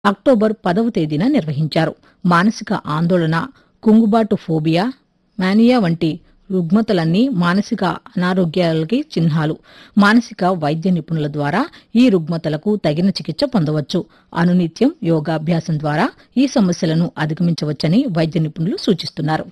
October పదవ తేదీన నిర్వహించారు మానసిక ఆందోళన కుంగుబాటు ఫోబియా మానియా వంటి రుగ్మతలన్నీ మానసిక అనారోగ్యాలకి చిహ్నాలు మానసిక వైద్య నిపుణుల ద్వారా ఈ రుగ్మతలకు తగిన చికిత్స పొందవచ్చు అనునిత్యం యోగాభ్యాసం ద్వారా ఈ సమస్యలను అధిగమించవచ్చని వైద్య నిపుణులు సూచిస్తున్నారు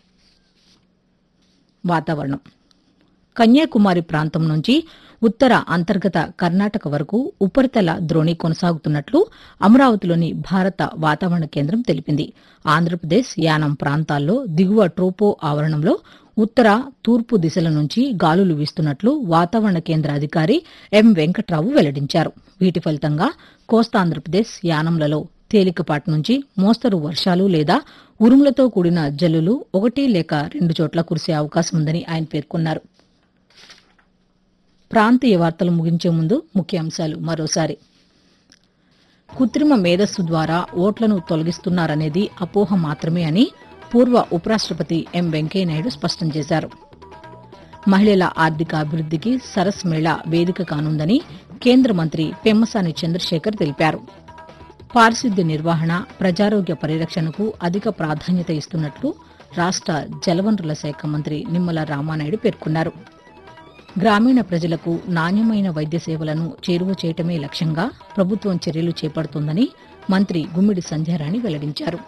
వాతావరణం కన్యాకుమారి ప్రాంతం నుంచి ఉత్తర అంతర్గత కర్ణాటక వరకు ఉపరితల ద్రోణి కొనసాగుతున్నట్లు అమరావతిలోని భారత వాతావరణ కేంద్రం తెలిపింది ఆంధ్రప్రదేశ్ యానం ప్రాంతాల్లో దిగువ ట్రోపో ఆవరణంలో ఉత్తర తూర్పు దిశల నుంచి గాలులు వీస్తున్నట్లు వాతావరణ కేంద్ర అధికారి ఎం వెంకట్రావు వెల్లడించారు వీటి ఫలితంగా కోస్తాంధ్రప్రదేశ్ యానంలలో తేలికపాటి నుంచి మోస్తరు వర్షాలు లేదా ఉరుములతో కూడిన జల్లులు ఒకటి లేక రెండు చోట్ల కురిసే అవకాశం ఉందని ఆయన పేర్కొన్నారు ప్రాంతీయ వార్తలు ముగించే ముందు ముఖ్యాంశాలు మరోసారి కృత్రిమ మేధస్సు ద్వారా ఓట్లను తొలగిస్తున్నారనేది అపోహ మాత్రమే అని పూర్వ ఉపరాష్టపతి ఎం వెంకయ్యనాయుడు స్పష్టం చేశారు మహిళల ఆర్థిక అభివృద్దికి సరస్ మేళా వేదిక కానుందని కేంద్ర మంత్రి పెమ్మసాని చంద్రశేఖర్ తెలిపారు పారిశుద్ధ్య నిర్వహణ ప్రజారోగ్య పరిరక్షణకు అధిక ప్రాధాన్యత ఇస్తున్నట్లు రాష్ట జలవనరుల శాఖ మంత్రి నిమ్మల రామానాయుడు పేర్కొన్నారు గ్రామీణ ప్రజలకు నాణ్యమైన వైద్య సేవలను చేరువ చేయటమే లక్ష్యంగా ప్రభుత్వం చర్యలు చేపడుతోందని మంత్రి గుమ్మిడి సంధ్యారాణి వెల్లడించారు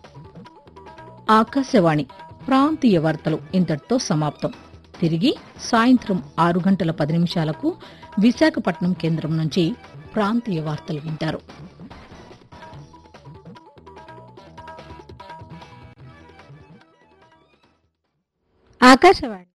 ఆకాశవాణి ప్రాంతీయ వార్తలు ఇంతటితో సమాప్తం తిరిగి సాయంత్రం ఆరు గంటల పది నిమిషాలకు విశాఖపట్నం కేంద్రం నుంచి ప్రాంతీయ వార్తలు వింటారు ఆకాశవాణి